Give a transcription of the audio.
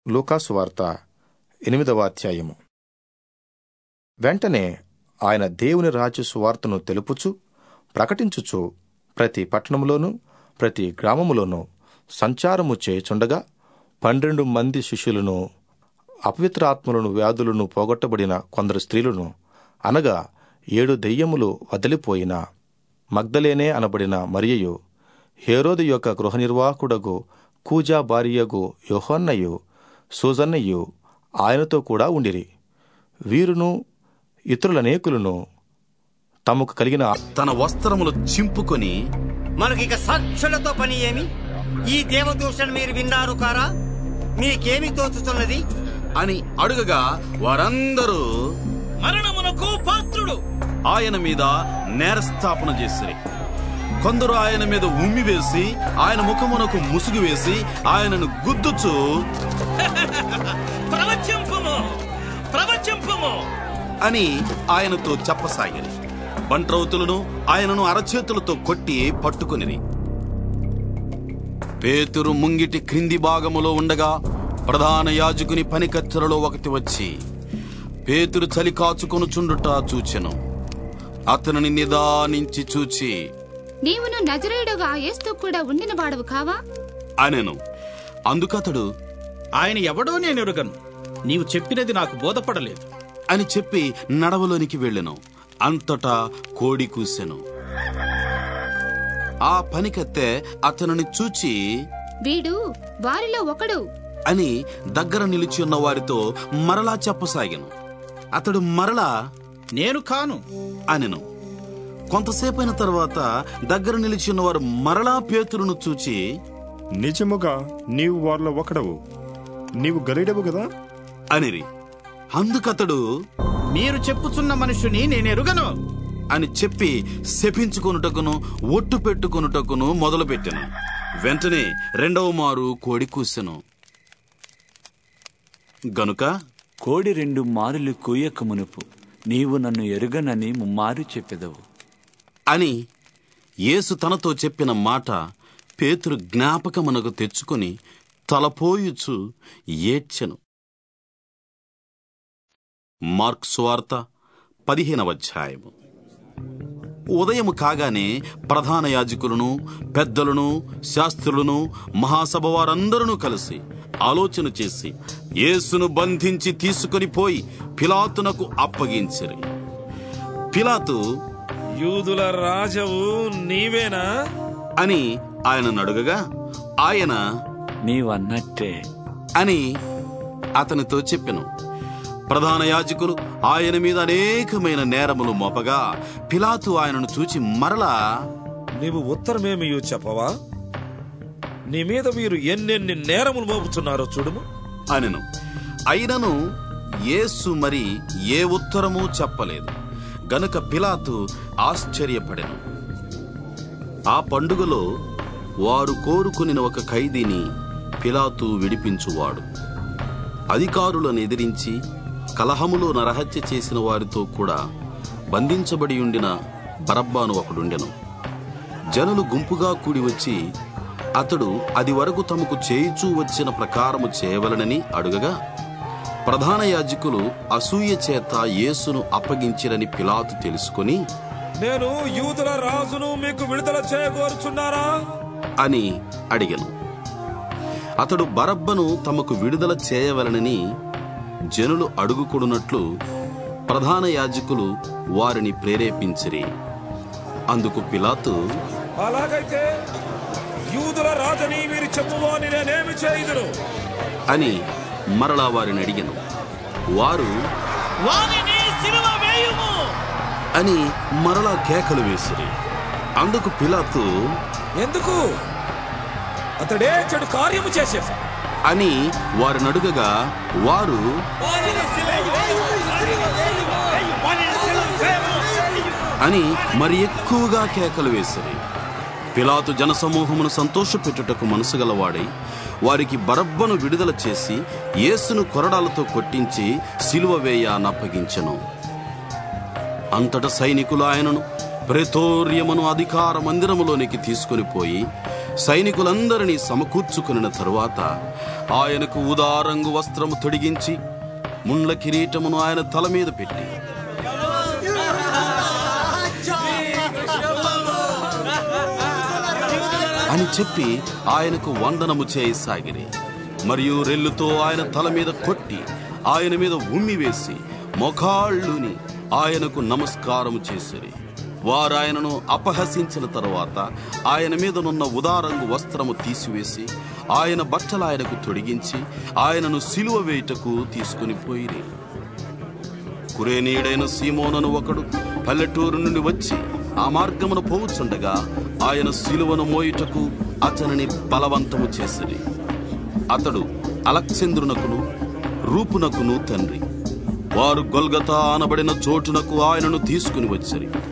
లూకాసు వార్త ఎనిమిదవ అధ్యాయము వెంటనే ఆయన దేవుని రాజ్య సువార్తను తెలుపుచు ప్రకటించుచు ప్రతి పట్టణములోనూ ప్రతి గ్రామములోనూ సంచారము చేయుచుండగా పన్నెండు మంది శిష్యులను అపవిత్ర ఆత్మలను వ్యాధులను పోగొట్టబడిన కొందరు స్త్రీలను అనగా ఏడు దెయ్యములు వదిలిపోయిన మగ్ధలేనే అనబడిన మరియయు హేరోదు యొక్క గృహ నిర్వాహకుడగు కూజా భార్యగు యోహన్నయు సూజన్నయు ఆయనతో కూడా ఉండిరి వీరును ఇతరులనేకులను తమకు కలిగిన తన వస్త్రములు చింపుకొని మనకిక సాక్షులతో పని ఏమి ఈ దేవదూషణ మీరు విన్నారు కారా మీకేమి తోచుతున్నది అని అడుగగా వారందరూ మరణమునకు పాత్రుడు ఆయన మీద నేరస్థాపన చేసిరి కొందరు ఆయన మీద ఉమ్మి వేసి ఆయన ముఖమునకు ముసుగు వేసి ఆయనను గుద్దుచు ప్రవచింపుము ప్రవచింపుము అని ఆయనతో చెప్పసాగిరి బంట్రౌతులను ఆయనను అరచేతులతో కొట్టి పట్టుకునిరి పేతురు ముంగిటి క్రింది భాగములో ఉండగా ప్రధాన యాజకుని పనికత్తెరలో ఒకటి వచ్చి పేతురు చలి కాచుకొనుచుండుట చూచెను అతనిని నిదానించి చూచి నీవును నజరేయుడుగా యేస్తూ కూడా ఉండిన వాడవు కావా అనెను అందుకతడు ఆయన ఎవడో నేను ఎరుగను నీవు చెప్పినది నాకు బోధపడలేదు అని చెప్పి నడవలోనికి వెళ్ళెను అంతటా కోడి కూసెను ఆ పనికత్తె అతనిని చూచి వీడు వారిలో ఒకడు అని దగ్గర నిలిచి ఉన్న వారితో మరలా చెప్పసాగాను అతడు మరలా నేను కాను అనెను కొంతసేపైన తర్వాత దగ్గర నిలిచి ఉన్నవారు మరలా పేతురును చూచి నిజముగా నీవు వారిలో ఒకడవు నీవు గలీడవు కదా అనిరి అందుకతడు మీరు చెప్పుచున్న మనుషుని నేను ఎరుగను అని చెప్పి శపించుకొనుటకును ఒట్టు పెట్టుకొనుటకును మొదలుపెట్టెను వెంటనే రెండవ మారు కోడి కూసెను గనుక కోడి రెండు మారులు కూయక మునుపు నీవు నన్ను ఎరుగనని ముమ్మారు చెప్పెదవు అని యేసు తనతో చెప్పిన మాట పేతురు జ్ఞాపకమునకు తెచ్చుకొని తలపోయుచు ఏడ్చెను మార్క్ సువార్త పదిహేనవ అధ్యాయము ఉదయం కాగానే ప్రధాన యాజకులను పెద్దలను శాస్త్రులను మహాసభ వారందరూ కలిసి ఆలోచన చేసి యేసును బంధించి తీసుకొని పోయి పిలాతునకు అప్పగించిరి పిలాతు యూదుల రాజవు నీవేనా అని ఆయన అడుగగా ఆయన నీవన్నట్టే అని అతనితో చెప్పెను ప్రధాన యాజకులు ఆయన మీద అనేకమైన నేరములు మోపగా పిలాతు ఆయనను చూచి మరలా నీవు ఉత్తరమేమి చెప్పవా నీ మీద వీరు ఎన్నెన్ని నేరములు మోపుతున్నారో చూడుము అనెను అయినను యేసు మరి ఏ ఉత్తరము చెప్పలేదు గనుక పిలాతు ఆశ్చర్యపడెను ఆ పండుగలో వారు కోరుకుని ఒక ఖైదీని పిలాతు విడిపించువాడు అధికారులను ఎదిరించి కలహములో నరహత్య చేసిన వారితో కూడా బంధించబడి ఉండిన బరబ్బాను ఒకడుండెను జనులు గుంపుగా కూడి వచ్చి అతడు అది వరకు తమకు చేయుచూ వచ్చిన ప్రకారము చేయవలనని అడుగగా ప్రధాన యాజకులు అసూయ చేత యేసును అప్పగించిరని పిలాతు తెలుసుకొని నేను యూదుల రాజును మీకు విడుదల చేయగోరుచున్నారా అని అడిగను అతడు బరబ్బను తమకు విడుదల చేయవలనని జనులు అడుగుకొడునట్లు ప్రధాన యాజకులు వారిని ప్రేరేపించిరి అందుకు పిలాతు అలాగైతే యూదుల రాజని మీరు చెప్పువాని నేనేమి చేయుదును అని మరలా వారిని అడిగను వారు వానిని సిలువ వేయుము అని మరలా కేకలు వేసిరి అందుకు పిలాతు ఎందుకు అతడే చెడు కార్యము చేసేసా అని వారిని అడుగగా వారు అని మరి ఎక్కువగా కేకలు వేసిరి పిలాతు జనసమూహమును సంతోషపెట్టుటకు మనసు గలవాడై వారికి బరబ్బను విడుదల చేసి యేసును కొరడాలతో కొట్టించి సిలువ వేయ నప్పగించెను అంతట సైనికులు ఆయనను ప్రేతోర్యమును అధికార మందిరములోనికి తీసుకొని పోయి సైనికులందరినీ సమకూర్చుకున్న తరువాత ఆయనకు ఉదారంగు వస్త్రము తొడిగించి ముండ్ల కిరీటమును ఆయన తల మీద పెట్టి అని చెప్పి ఆయనకు వందనము చేయసాగిరి మరియు రెల్లుతో ఆయన తల మీద కొట్టి ఆయన మీద ఉమ్మి వేసి మొఖాళ్ళుని ఆయనకు నమస్కారము చేసిరి వారు ఆయనను అపహసించిన తరువాత ఆయన మీదనున్న ఉదారంగు వస్త్రము తీసివేసి ఆయన బట్టలు ఆయనకు తొడిగించి ఆయనను సిలువ వేయుటకు తీసుకుని పోయిరి కురేనీయుడైన సీమోనను ఒకడు పల్లెటూరు నుండి వచ్చి ఆ మార్గమును పోవుచుండగా ఆయన సిలువను మోయుటకు అతనిని బలవంతము చేసిరి అతడు అలక్సేంద్రునకును రూపునకును తండ్రి వారు గొల్గతా అనబడిన చోటునకు ఆయనను తీసుకుని వచ్చిరి